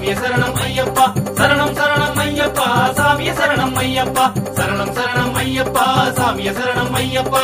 சாமிய சரணம் ஐயப்பா சரணம் சரணம் ஐயப்பா சாமிய சரணம் ஐயப்பா சரணம் சரணம் ஐயப்பா சாமிய சரணம் ஐயப்பா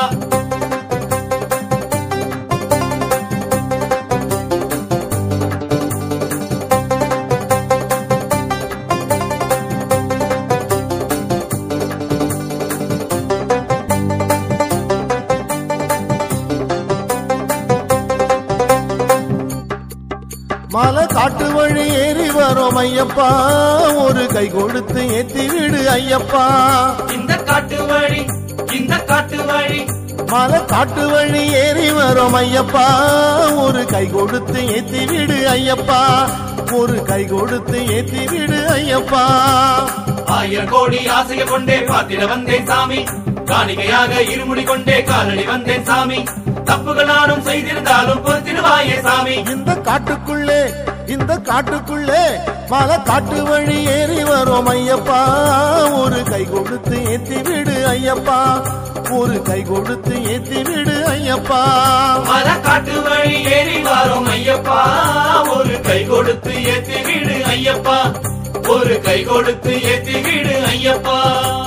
மலை காட்டு வழி ஏறி வரும் ஐயப்பா ஒரு கை கொடுத்து ஏத்தி விடு ஐயப்பா இந்த காட்டு வழி இந்த காட்டு வழி மலை காட்டு வழி ஏறி வரும் ஐயப்பா ஒரு கை கொடுத்து ஏத்தி விடு ஐயப்பா ஒரு கை கொடுத்து ஏத்தி விடு ஐயப்பா ஆயிரம் கோடி ஆசைய கொண்டே பாத்திர வந்தேன் சாமி காணிக்கையாக இருமுடி கொண்டே காலடி வந்தேன் சாமி தப்புகள் நானும் செய்திருந்தாலும் பொறுத்திடுவாயே சாமி இந்த காட்டுக்குள்ளே இந்த காட்டுக்குள்ளே மலை காட்டு வழி ஏறி வரும் ஐயப்பா ஒரு கை கொடுத்து ஏத்தி விடு ஐயப்பா ஒரு கை கொடுத்து ஏத்தி விடு ஐயப்பா மர காட்டு வழி ஏறி வாரோம் ஐயப்பா ஒரு கை கொடுத்து ஏத்தி வீடு ஐயப்பா ஒரு கை கொடுத்து ஏத்தி வீடு ஐயப்பா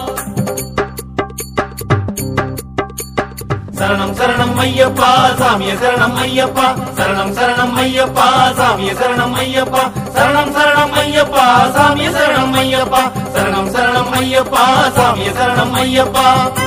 சரணம் சரணம் ஐயப்பா சாமிய சரணம் ஐயப்பா சரணம் சரணம் ஐயப்பா சாமிய சரணம் ஐயப்பா சரணம் சரணம் ஐயப்பா சாமிய சரணம் ஐயப்பா சரணம் சரணம் ஐயப்பா சாமிய சரணம் ஐயப்பா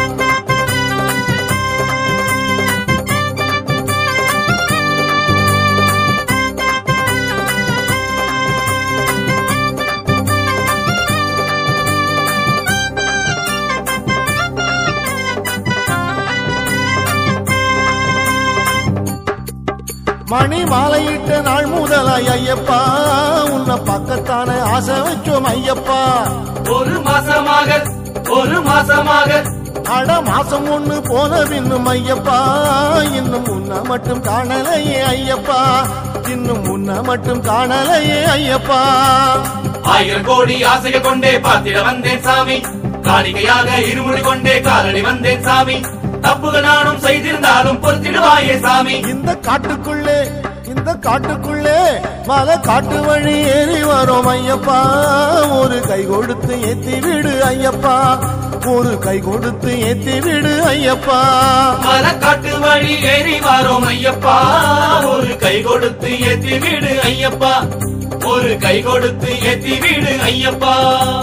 மணி மாலையிட்ட நாள் முதலாய் ஐயப்பா உன்னை பக்கத்தான ஆசை வச்சோம் ஐயப்பா ஒரு மாசமாக ஒரு மாசமாக அட மாசம் ஒண்ணு போன பின்னும் ஐயப்பா இன்னும் முன்ன மட்டும் காணலையே ஐயப்பா இன்னும் முன்ன மட்டும் காணலையே ஐயப்பா ஆயிரம் கோடி ஆசைய கொண்டே பாத்திட வந்தேன் சாமி காணிக்கையாக இருமுடி கொண்டே காலடி வந்தேன் சாமி தப்புகள் நானும் செய்திருந்தாலும் பொறுத்திடுவாயே சாமி இந்த காட்டுக்குள்ளே இந்த காட்டுக்குள்ளே மலை காட்டு வழி ஏறி வரும் ஐயப்பா ஒரு கை கொடுத்து ஏத்தி விடு ஐயப்பா ஒரு கை கொடுத்து ஏத்தி விடு ஐயப்பா மரக்காட்டு வழி ஏறி வாரோம் ஐயப்பா ஒரு கை கொடுத்து ஏத்தி வீடு ஐயப்பா ஒரு கை கொடுத்து ஏத்தி வீடு ஐயப்பா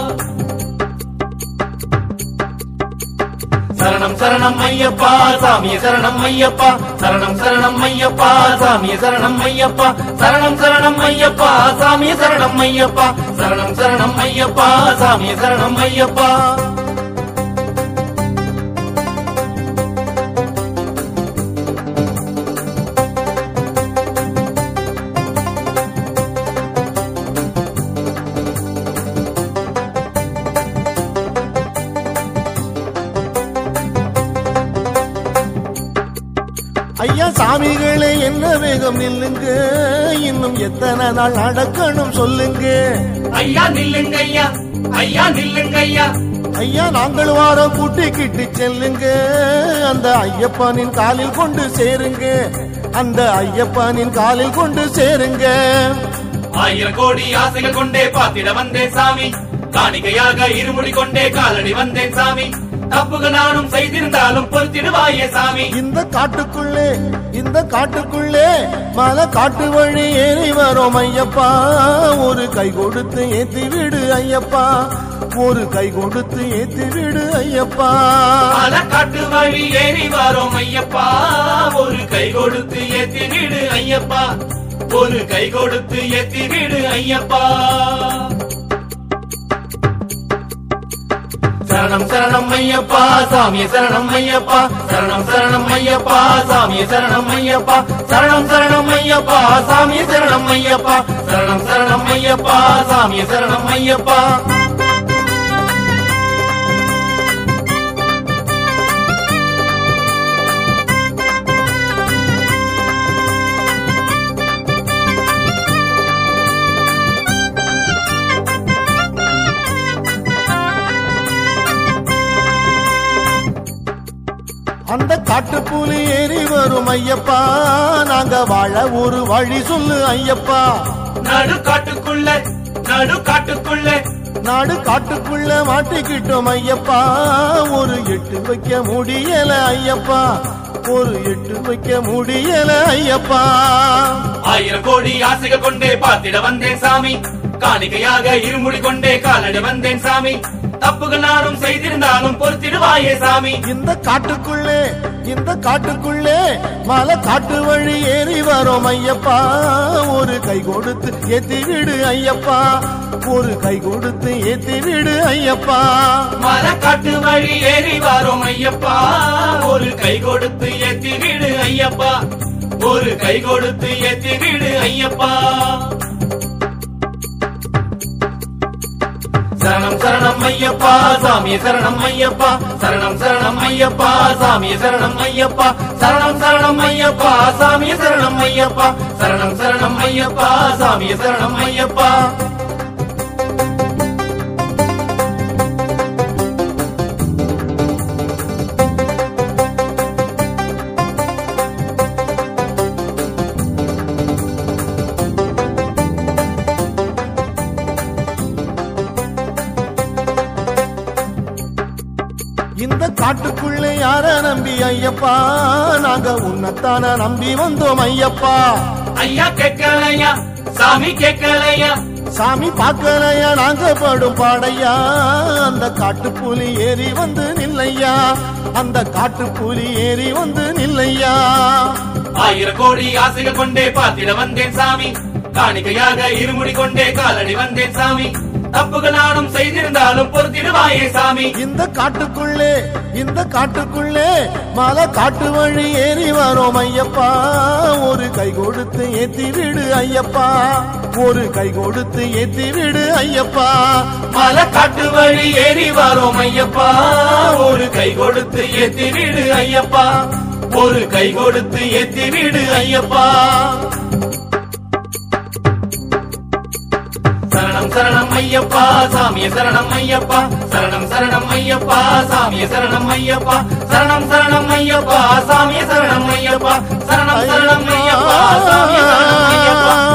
சரணம் சரணம் ஐயப்பா சாமிய சரணம் ஐயப்பா சரணம் சரணம் ஐயப்பா சாமிய சரணம் ஐயப்பா சரணம் சரணம் ஐயப்பா சாமிய சரணம் ஐயப்பா சரணம் சரணம் ஐயப்பா சாமிய சரணம் ஐயப்பா ஐயா சாமிகளே என்ன வேகம் நில்லுங்க இன்னும் எத்தனை நாள் நடக்கணும் சொல்லுங்க ஐயா நில்லுங்க ஐயா ஐயா நில்லுங்க ஐயா ஐயா நாங்கள் வாரம் கூட்டிக்கிட்டு செல்லுங்க அந்த ஐயப்பனின் காலில் கொண்டு சேருங்க அந்த ஐயப்பனின் காலில் கொண்டு சேருங்க ஆயிரம் கோடி ஆசைகள் கொண்டே பாத்திட வந்தேன் சாமி காணிக்கையாக இருமுடி கொண்டே காலடி வந்தேன் சாமி தப்புகள் நானும் செய்திருந்தாலும் பொறுத்திடுவாயே சாமி இந்த காட்டுக்குள்ளே இந்த காட்டுக்குள்ளே மலை காட்டு வழி ஏறி வரும் ஐயப்பா ஒரு கை கொடுத்து ஏத்தி விடு ஐயப்பா ஒரு கை கொடுத்து ஏத்தி விடு ஐயப்பா காட்டு வழி ஏறி வாரோம் ஐயப்பா ஒரு கை கொடுத்து ஏத்தி வீடு ஐயப்பா ஒரு கை கொடுத்து ஏத்தி வீடு ஐயப்பா சரணம் சரணம் ஐயப்பா சாமிய சரணம் ஐயப்பா சரணம் சரணம் ஐயப்பா சாமிய சரணம் ஐயப்பா சரணம் சரணம் ஐயப்பா சாமிய சரணம் ஐயப்பா சரணம் சரணம் ஐயப்பா சாமிய சரணம் ஐயப்பா அந்த காட்டுப்புலி ஏறி வரும் ஐயப்பா நாங்க வாழ ஒரு வழி சொல்லு ஐயப்பா நடு காட்டுக்குள்ள நடு காட்டுக்குள்ளே நாடு காட்டுக்குள்ள மாட்டிக்கிட்டோம் ஐயப்பா ஒரு எட்டு வைக்க முடியல ஐயப்பா ஒரு எட்டு வைக்க முடியல ஐயப்பா ஆயிரம் கோடி ஆசைகள் கொண்டே பார்த்திட வந்தேன் சாமி காணிக்கையாக இருமுடி கொண்டே காலடி வந்தேன் சாமி தப்புகள் நானும் செய்திருந்தாலும் பொறுத்திடுவாயே சாமி இந்த காட்டுக்குள்ளே இந்த காட்டுக்குள்ளே மலை காட்டு வழி ஏறி வரோம் ஐயப்பா ஒரு கை கொடுத்து ஏத்தி விடு ஐயப்பா ஒரு கை கொடுத்து ஏத்தி விடு ஐயப்பா மரக்காட்டு வழி ஏறி வரோம் ஐயப்பா ஒரு கை கொடுத்து ஏத்தி விடு ஐயப்பா ஒரு கை கொடுத்து ஏத்தி விடு ஐயப்பா சரணம் சரணம் ஐயப்பா சாமி சரணம் ஐயப்பா சரணம் சரணம் ஐயப்பா சாமி சரணம் ஐயப்பா சரணம் சரணம் ஐயப்பா சாமி சரணம் ஐயப்பா சரணம் சரணம் ஐயப்பா சாமி சரணம் ஐயப்பா இந்த காட்டுக்குள்ளே யார நம்பி ஐயப்பா நாங்க உன்னைத்தான நம்பி வந்தோம் ஐயப்பா ஐயா கேட்கலையா சாமி கேட்கலையா சாமி பார்க்கலையா நாங்க படும் பாடையா அந்த காட்டுப்புலி ஏறி வந்து நில்லையா அந்த காட்டுப்புலி ஏறி வந்து நில்லையா ஆயிரம் கோடி ஆசைகள் கொண்டே பார்த்திட வந்தேன் சாமி காணிக்கையாக இருமுடி கொண்டே காலடி வந்தேன் சாமி தப்புகள் நானும் செய்திருந்தாலும் பொறுத்திடுவாயே சாமி இந்த காட்டுக்குள்ளே இந்த காட்டுக்குள்ளே மலை காட்டு வழி ஏறி வரோம் ஐயப்பா ஒரு கை கொடுத்து ஏத்தி விடு ஐயப்பா ஒரு கை கொடுத்து ஏத்தி விடு ஐயப்பா மலை காட்டு வழி ஏறி வரோம் ஐயப்பா ஒரு கை கொடுத்து ஏத்தி விடு ஐயப்பா ஒரு கை கொடுத்து ஏத்தி விடு ஐயப்பா சரணம் சரணம் ஐயப்பா சாமிய சரணம் ஐயப்பா சரணம் சரணம் ஐயப்பா சாமிய சரணம் ஐயப்பா சரணம் சரணம் ஐயப்பா சாமிய சரணம் ஐயப்பா சரணம் சரணம் ஐயப்பா சாமிய சரணம் ஐயப்பா